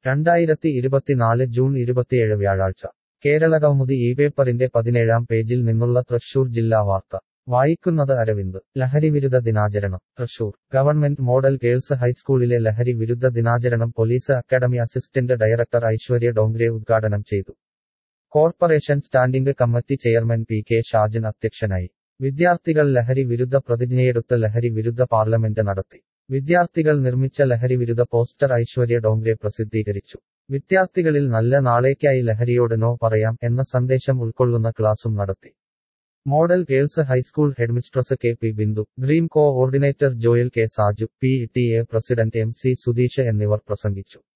രണ്ടായിരത്തി ഇരുപത്തിനാല് ജൂൺ ഇരുപത്തിയേഴ് വ്യാഴാഴ്ച കേരളകൗമുദി ഈ പേപ്പറിന്റെ പതിനേഴാം പേജിൽ നിന്നുള്ള തൃശൂർ ജില്ലാ വാർത്ത വായിക്കുന്നത് അരവിന്ദ് ലഹരിവിരുദ്ധ ദിനാചരണം തൃശൂർ ഗവൺമെന്റ് മോഡൽ ഗേൾസ് ഹൈസ്കൂളിലെ ലഹരി വിരുദ്ധ ദിനാചരണം police academy assistant director Aishwarya Dongre ഉദ്ഘാടനം ചെയ്തു corporation standing committee chairman P K Shajan അധ്യക്ഷനായി വിദ്യാർത്ഥികൾ ലഹരി വിരുദ്ധ പ്രതിജ്ഞയെടുത്ത് ലഹരി വിരുദ്ധ പാർലമെന്റ് നടത്തി വിദ്യാർത്ഥികൾ നിർമ്മിച്ച ലഹരി വിരുദ്ധ പോസ്റ്റർ ഐശ്വര്യ ഡോങ്രെ പ്രസിദ്ധീകരിച്ചു വിദ്യാർത്ഥികളിൽ നല്ല നാളേക്കായി ലഹരിയോട് നോ പറയാം എന്ന സന്ദേശം ഉൾക്കൊള്ളുന്ന ക്ലാസും നടത്തി model girls high school headmistress K P Bindu dream coordinator Joel K Saju P T A president M C Sudheesh എന്നിവർ പ്രസംഗിച്ചു